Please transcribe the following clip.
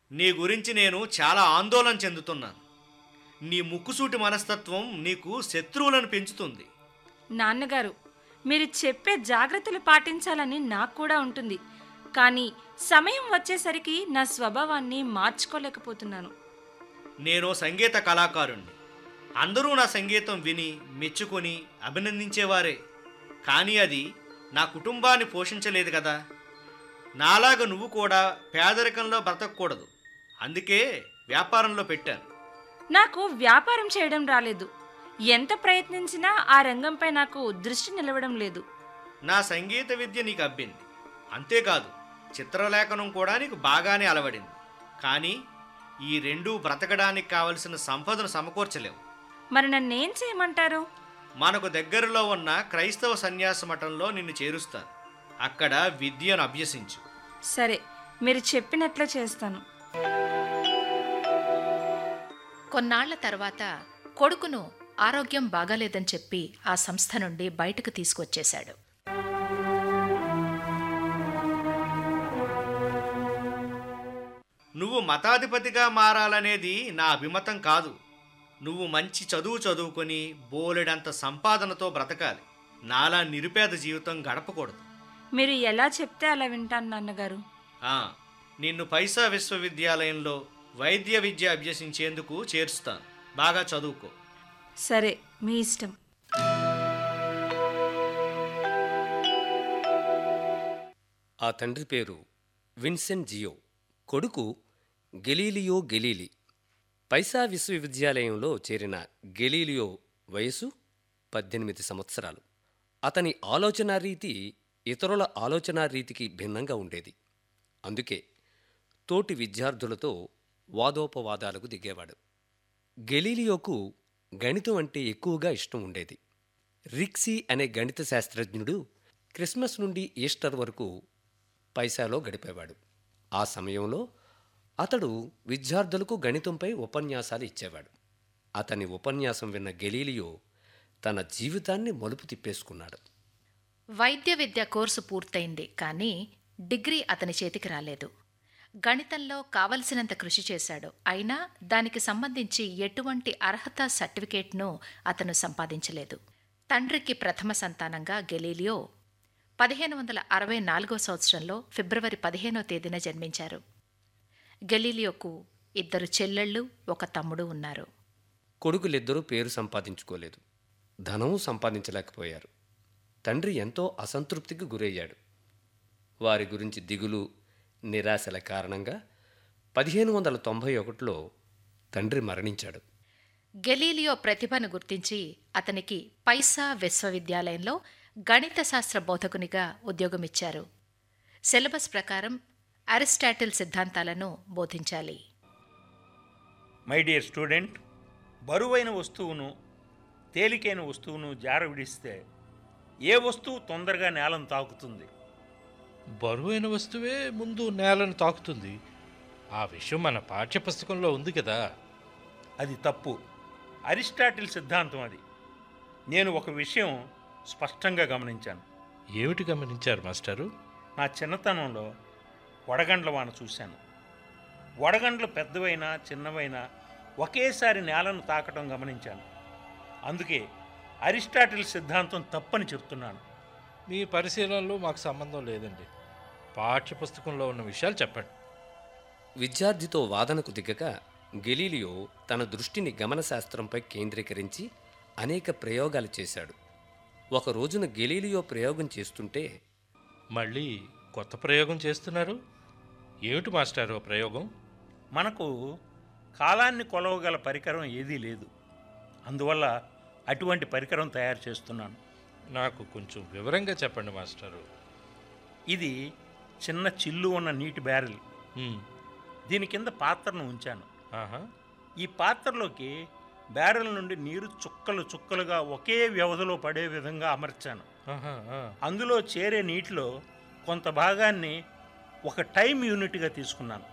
నీ గురించి నేను చాలా ఆందోళన చెందుతున్నాను నీ ముక్కుసూటి మనస్తత్వం నీకు శత్రువులను పెంచుతుంది నాన్నగారు మీరు చెప్పే జాగ్రత్తలు పాటించాలని నాకు కూడా ఉంటుంది కానీ సమయం వచ్చేసరికి నా స్వభావాన్ని మార్చుకోలేకపోతున్నాను నేను సంగీత కళాకారుణ్ణి అందరూ నా సంగీతం విని మెచ్చుకొని అభినందించేవారే కానీ అది నా కుటుంబాన్ని పోషించలేదు కదా నాలాగా నువ్వు కూడా పేదరికంలో బ్రతకూడదు అందుకే వ్యాపారంలో పెట్టాను నాకు వ్యాపారం చేయడం రాలేదు ఎంత ప్రయత్నించినా ఆ రంగంపై నాకు దృష్టి నిలవడం లేదు నా సంగీత విద్య నీకు అబ్బింది అంతేకాదు చిత్రలేఖనం కూడా నీకు బాగానే అలవడింది కానీ ఈ రెండూ బ్రతకడానికి కావలసిన సంపదను సమకూర్చలేవు మరి నన్నేం చేయమంటారు మనకు దగ్గరలో ఉన్న క్రైస్తవ సన్యాస మఠంలో నిన్ను చేరుస్తాను అక్కడ విద్యను అభ్యసించు సరే మీరు చెప్పినట్లే చేస్తాను కొన్నాళ్ల తర్వాత కొడుకును ఆరోగ్యం బాగాలేదని చెప్పి ఆ సంస్థ నుండి బయటకు తీసుకొచ్చేశాడు నువ్వు మతాధిపతిగా మారాలనేది నా అభిమతం కాదు నువ్వు మంచి చదువు చదువుకొని బోలెడంత సంపాదనతో బ్రతకాలి నాలా నిరుపేద జీవితం గడపకూడదు మీరు ఎలా చెప్తే అలా వింటాను నాన్నగారు ఆ, నిన్ను పైసా విశ్వవిద్యాలయంలో వైద్య విద్య అభ్యసించేందుకు చేరుస్తాను బాగా చదువుకో సరే మీ ఇష్టం ఆ తండ్రి పేరు విన్సెంట్ జియో కొడుకు గెలీలియో గెలీలి పైసా విశ్వవిద్యాలయంలో చేరిన గెలీలియో వయసు పద్దెనిమిది సంవత్సరాలు అతని ఆలోచనా రీతి ఇతరుల ఆలోచనా రీతికి భిన్నంగా ఉండేది అందుకే తోటి విద్యార్థులతో వాదోపవాదాలకు దిగేవాడు గెలీలియోకు గణితం అంటే ఎక్కువగా ఇష్టం ఉండేది రిక్సీ అనే గణిత శాస్త్రజ్ఞుడు క్రిస్మస్ నుండి ఈస్టర్ వరకు పైసాలో గడిపేవాడు ఆ సమయంలో అతడు విద్యార్థులకు గణితంపై ఉపన్యాసాలు ఇచ్చేవాడు అతని ఉపన్యాసం విన్న గెలీలియో తన జీవితాన్ని మలుపు తిప్పేసుకున్నాడు వైద్య విద్య కోర్సు పూర్తయింది కానీ డిగ్రీ అతని చేతికి రాలేదు గణితంలో కావలసినంత కృషి చేశాడు అయినా దానికి సంబంధించి ఎటువంటి అర్హత సర్టిఫికేట్ను అతను సంపాదించలేదు తండ్రికి ప్రథమ సంతానంగా గెలీలియో పదిహేను వందల అరవై నాలుగో సంవత్సరంలో ఫిబ్రవరి పదిహేనో తేదీన జన్మించారు గెలీలియోకు ఇద్దరు చెల్లెళ్ళు ఒక తమ్ముడు ఉన్నారు కొడుకులిద్దరూ పేరు సంపాదించుకోలేదు ధనం సంపాదించలేకపోయారు తండ్రి ఎంతో అసంతృప్తికి గురయ్యాడు వారి గురించి దిగులు నిరాశల కారణంగా పదిహేను వందల తొంభై ఒకటిలో తండ్రి మరణించాడు గెలీలియో ప్రతిభను గుర్తించి అతనికి పైసా విశ్వవిద్యాలయంలో గణిత శాస్త్ర బోధకునిగా ఉద్యోగమిచ్చారు సిలబస్ ప్రకారం అరిస్టాటిల్ సిద్ధాంతాలను బోధించాలి మై డియర్ స్టూడెంట్ బరువైన వస్తువును తేలికైన వస్తువును జార విడిస్తే ఏ వస్తువు తొందరగా నేలను తాకుతుంది బరువైన వస్తువే ముందు నేలను తాకుతుంది ఆ విషయం మన పాఠ్యపుస్తకంలో ఉంది కదా అది తప్పు అరిస్టాటిల్ సిద్ధాంతం అది నేను ఒక విషయం స్పష్టంగా గమనించాను ఏమిటి గమనించారు మాస్టారు నా చిన్నతనంలో వడగండ్ల వాన చూశాను వడగండ్లు పెద్దవైనా చిన్నవైనా ఒకేసారి నేలను తాకటం గమనించాను అందుకే అరిస్టాటిల్ సిద్ధాంతం తప్పని చెప్తున్నాను మీ పరిశీలనలో మాకు సంబంధం లేదండి పాఠ్యపుస్తకంలో ఉన్న విషయాలు చెప్పండి విద్యార్థితో వాదనకు దిగక గెలీలియో తన దృష్టిని గమనశాస్త్రంపై కేంద్రీకరించి అనేక ప్రయోగాలు చేశాడు ఒక రోజున గెలీలియో ప్రయోగం చేస్తుంటే మళ్ళీ కొత్త ప్రయోగం చేస్తున్నారు ఏమిటి మాస్టారు ఆ ప్రయోగం మనకు కాలాన్ని కొలవగల పరికరం ఏదీ లేదు అందువల్ల అటువంటి పరికరం తయారు చేస్తున్నాను నాకు కొంచెం వివరంగా చెప్పండి మాస్టారు ఇది చిన్న చిల్లు ఉన్న నీటి బ్యారెల్ ఉమ్, దీని కింద పాత్రను ఉంచాను ఆహా ఈ పాత్రలోకి బ్యారెల్ నుండి నీరు చుక్కలు చుక్కలుగా ఒకే వ్యవధిలో పడే విధంగా అమర్చాను ఆహా, ఆ. అందులో చేరే నీటిలో కొంత భాగాన్ని ఒక టైం యూనిట్గా తీసుకున్నాను